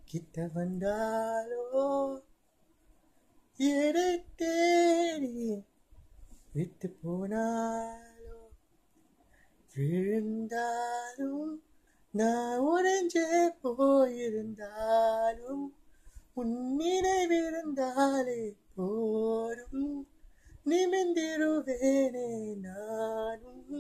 கிட்ட வந்தாலோ எடை தேடி விட்டு போனாலோ விழுந்தாலும் நான் உறைஞ்சே போயிருந்தாலும் உன் நினைவிருந்தாலே போரும் நிமிந்திருவேனே நானும்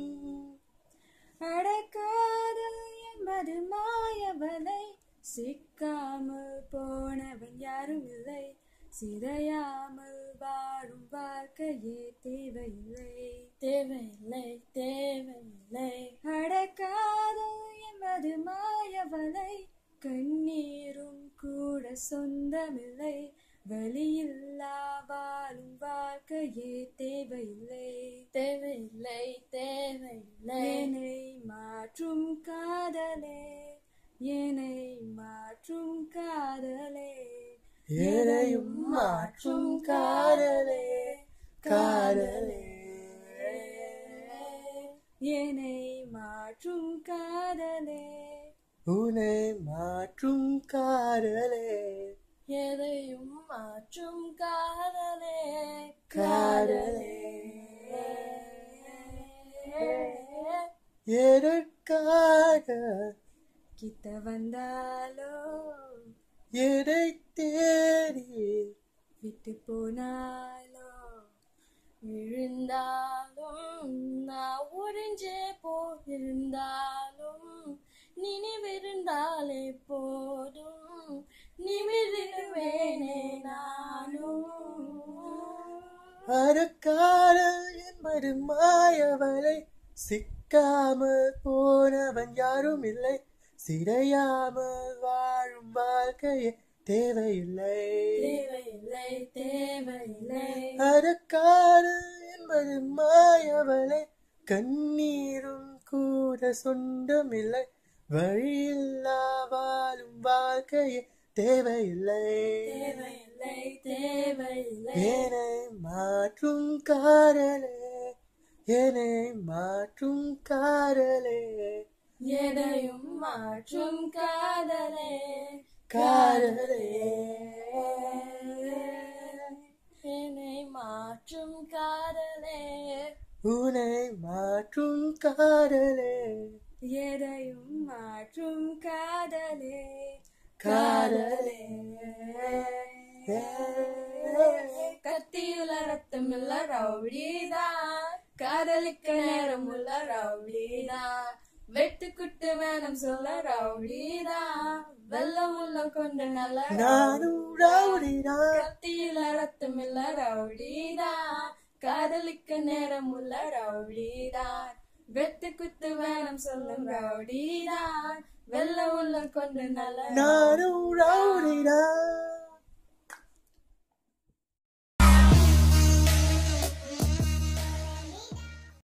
அடக்காதல் என்பது மாயவலை சிக்காமல் போனவன் யாரும் இல்லை சிதையாமல் வாழும் வாழ்க்கையே தேவையில்லை தேவையில்லை தேவையில்லை அடக்காதல் என்பது மாயவலை கண்ணீரும் கூட சொந்தமில்லை வழியில்லா வாழும் வாழ்க்கையே தேவையில்லை தேவையில்லை தேவையில்லை என்னை மாற்றும் காதலே என்னை மாற்றும் காதலே எதையும் மாற்றும் காதலே காதலே என்னை மாற்றும் காதலே உன்னை மாற்றும் காதலே எதையும் மாற்றும் காதலே காதலே எதற்காக கிட்ட வந்தாலோ எதை தேடி விட்டு போனாலோ விழுந்தாலும் நான் உறிஞ்சே போயிருந்தாலும் நினைவிருந்தாலே போதும் நிமிர்வேனே நானும் அறக்காரல் என்பது மாயவலை சிக்காமல் போனவன் யாரும் இல்லை சிறையாமல் வாழும் வாழ்க்கையே தேவையில்லை தேவையில்லை தேவையில்லை அறக்காரல் என்பது மாயவலை கண்ணீரும் கூட சொந்தமில்லை வழியில்லா வாழும் வாழ்க்கையே தேவையில்லை தேவையில்லை தேவையில்லை என்னை மாற்றும் காரலே என்னை மாற்றும் காரலே எதையும் மாற்றும் காதலே காதலே என்னை மாற்றும் காதலே உன்னை மாற்றும் காதலே எதையும் மாற்றும் காதலே காதலே கத்தியுள்ள ரத்தம் இல்ல ரவுடிதான் காதலிக்க நேரம் உள்ள ரவுடிதான் வெட்டுக்குட்டு வேணும் சொல்ல ரவுடிதான் வெள்ளம் உள்ள கொண்ட நல்ல நானும் ரவுடிதான் கத்தியில ரத்தம் இல்ல ரவுடிதான் காதலிக்க நேரம் உள்ள ரவுடிதான் வெட்டு குத்து வேணும் சொல்லும் ரவுடிதான் வெள்ள உள்ள கொண்டு நல்ல நானும் ரவுடிதான்